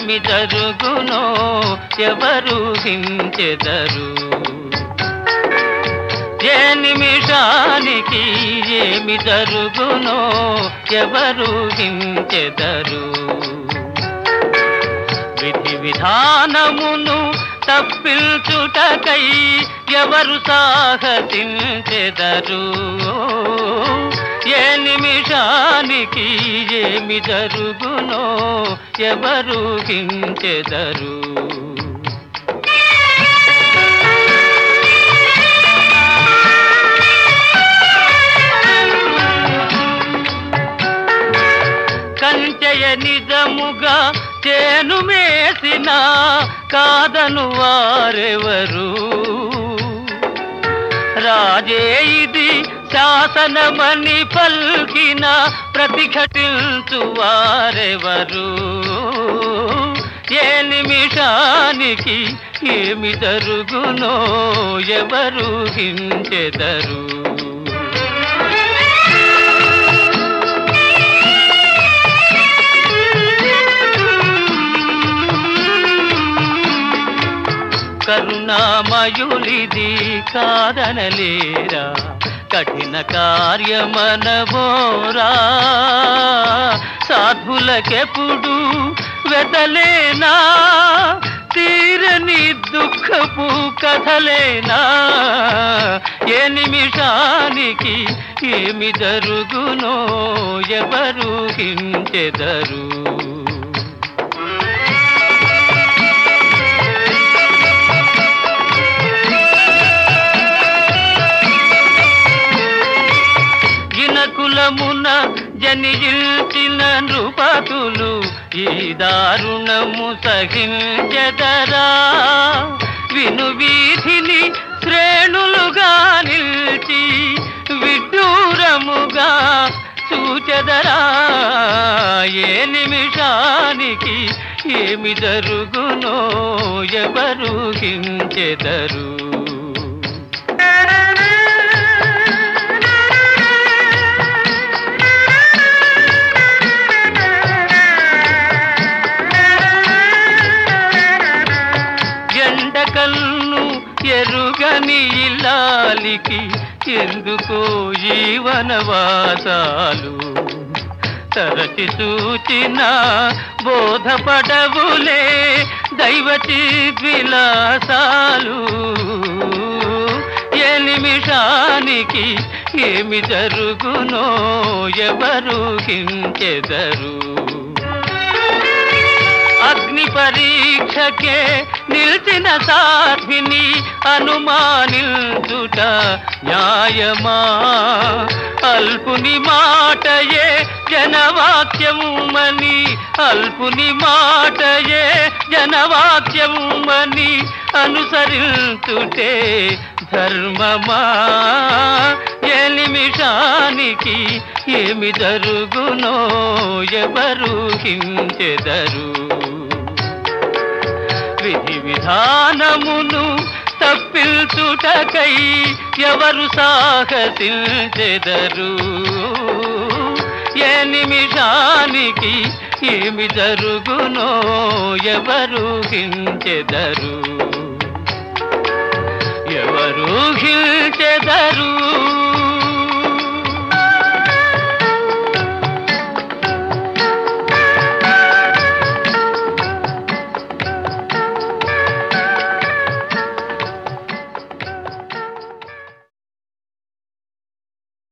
ఏమి జరుగునో ఎవరు హించెదరు ఏ నిమిషానికి ఏమి జరుగునో ఎవరు హించెదరు విధి విధానమును తప్పించుటకై ఎవరు సాహసించెదరు ఏ నిమిషానికి ఏమి జరుగునో ఎవరు హించెదరు కంచెయ నిజముగా చేను మేసిన కాదను వారెవరు రాజే ఇది శాసనమని పల్కిన ప్రతిఘటించు వారెవరు ఏ నిమిషానికి ఏమి జరుగునో ఎవరు హించెదరు కరుణామయులిది కాదనలేరా కఠిన కార్యమనబోరా సాధులకెప్పుడు వెతలేనా తీరని దుఃఖపు కథలేనా ఏ నిమిషానికి ఏమి జరుగునో ఎవరు హించెదరు గినకులమున జనిల్చిన నృపతులు ఈ దారుణము సహించెదరా విను వీధిని శ్రేణులుగా నిల్చి విడ్డూరముగా చూచెదరా ఏ నిమిషానికి ఏమి జరుగునో ఎవరు హించెదరు ఎండకల్ను ఎరుగని ఇల్లాలికి ఎందుకో జీవనవాసాలు తరచి సూచిన బోధపడవులే దైవచి విలాసాలు ఏ నిమిషానికి ఏమి జరుగునో ఎవరు హించెదరు అగ్ని పరీక్షకే నిలిచిన సాధ్విని అనుమానించుట న్యాయమా అల్పుని మాటయే జనవాక్యముమని అల్పుని మాటయే జనవాక్యముమని అనుసరించుటే ధర్మమా ఏ నిమిషానికి ఏమి జరుగునో ఎవరు హించెదరు విధి విధానమును తప్పించుటకై ఎవరు సాహసించెదరు ఏ నిమిషానికి ఏమి జరుగునో ఎవరు హించెదరు ఎవరు హించెదరు